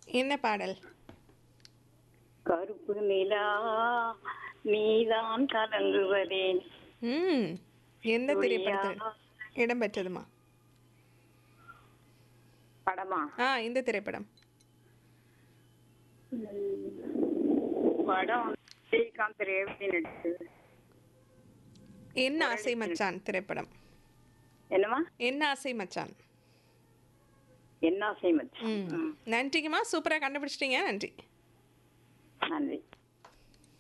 என்ன பாடல் கருப்பு நிலா நீதான் கலங்குவதேன் ம் எந்த திரைப்படத்தில் இடம்பெற்றதுமா படமா ஆ இந்த திரைப்படம் படம் ஸ்ரீகாந்த் ரேவதி நடிச்சது என்ன ஆசை மச்சான் திரைப்படம் என்னம்மா என்ன ஆசை மச்சான் என்ன ஆசை மச்சான் ம் நன்றிங்கம்மா சூப்பராக கண்டுபிடிச்சிட்டீங்க நன்றி நன்றி